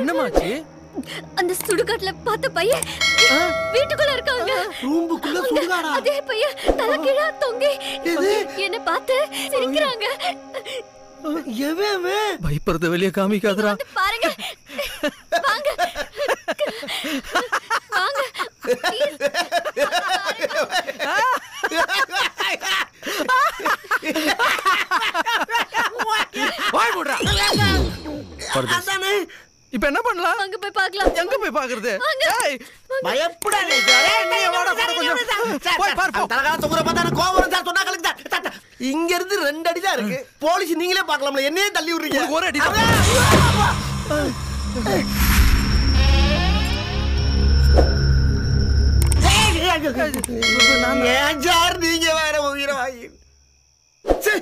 என்னமாச்சு அந்த சுடுகாட்டுல பார்த்த பையன் வீட்டுக்குள்ள இருக்காங்க ரூம்புக்குள்ள சுடுகாடா அதே பையன் தலை கீழா தொங்கி என்ன பார்த்து சிரிக்கிறாங்க எவன் பயப்படுறத வெளியே காமிக்காதடா பாருங்க வாங்க வாங்க வாய் மூடுறா அதானே இப்ப என்ன பண்ணலாம் அங்க போய் பார்க்கலாம் எங்க போய் பாக்குறது வாங்க. ஏய் பயப்படாதே சார் ஏய், நீ வாடா, கூட கொஞ்சம். சார், போய் பாரு, போ. அந்த தலகால தொங்குற பார்த்தா எனக்கு கோவம் வரும் சார், சொன்னா கலக்கு சார். சார், சார், இங்க இருந்து ரெண்டு அடி தான் இருக்கு போலீஸ் நீங்களே பார்க்கலாம்ல என்னையே தள்ளி விடுறீங்க உனக்கு ஒரு அடி தான். ஏன் சார் நீங்க வேற உயிரை வாங்கி சே.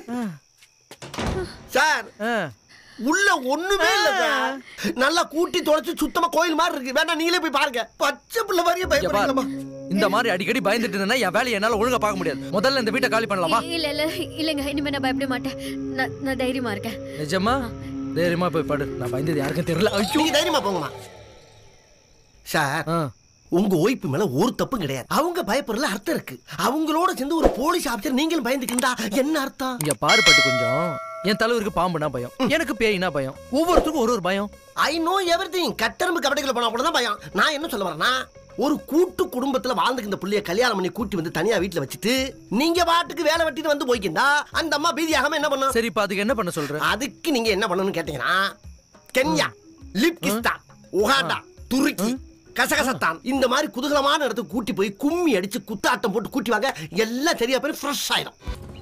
சார் ஆ. உள்ள ஒண்ணுமே இல்ல சார் நல்லா கூட்டி தொலைச்சு சுத்தமா கோயில் மாதிரி இருக்கு வேணா நீங்களே போய் பாருங்க பச்சை பிள்ளை மாதிரியே இங்க பாரு. பயப்படுறீங்களா இந்த மாதிரி அடிக்கடி பயந்துட்டு இருந்தா என் வேலையை என்னால ஒழுங்கா பார்க்க முடியாது முதல்ல இந்த வீட்டை காலி பண்ணலாமா இல்ல இல்ல இல்லங்க இனிமே நான் பயப்பட மாட்டேன் நான் நான் தைரியமா இருக்கேன் நிஜமா தைரியமா போய் படு நான் பயந்தது யாருக்கும் தெரியல ஐயோ நீங்க தைரியமா போங்கம்மா சார் ஆ. உங்க ஒய்ப்பு மேல ஒரு தப்பும் கிடையாது அவங்க பயப்படுறதுல அர்த்தம் இருக்கு அவங்களோட சேர்ந்து ஒரு போலீஸ் ஆபீசர் நீங்களும் பயந்துக்கிட்டா என்ன அர்த்தம் இங்க பாரு பட்டு கொஞ்சம் என் தலைவருக்கு பாம்புனா பயம் எனக்கு பேய்னா பயம் ஒவ்வொருத்தருக்கும் ஒரு ஒரு பயம் ஐ நோ எவ்ரிதிங் கட்டெரும்பு கபடிக்குள்ள போனா கூட தான் பயம் நான் என்ன சொல்ல வரேன்னா ஒரு கூட்டு குடும்பத்துல வாழ்ந்துக்கு இந்த புள்ளைய கல்யாணம் பண்ணி கூட்டி வந்து தனியா வீட்டுல வச்சுட்டு நீங்க பாட்டுக்கு வேலை வெட்டிட்டு வந்து போய்க்கிண்டா அந்த அம்மா பீதியாகாம என்ன பண்ணும் சரி இப்ப அதுக்கு என்ன பண்ண சொல்ற அதுக்கு நீங்க என்ன பண்ணணும்னு கேட்டீங்கன்னா கென்யா லிப்கிஸ்தான் உகாண்டா துருக்கி கசகசத்தான் இந்த மாதிரி குதூகலமான இடத்துக்கு கூட்டி போய் கும்மி அடிச்சு குத்தாட்டம் போட்டு கூட்டி வாங்க எல்லாம் சரியா போய் ஃப்ரெஷ் ஆயிடும்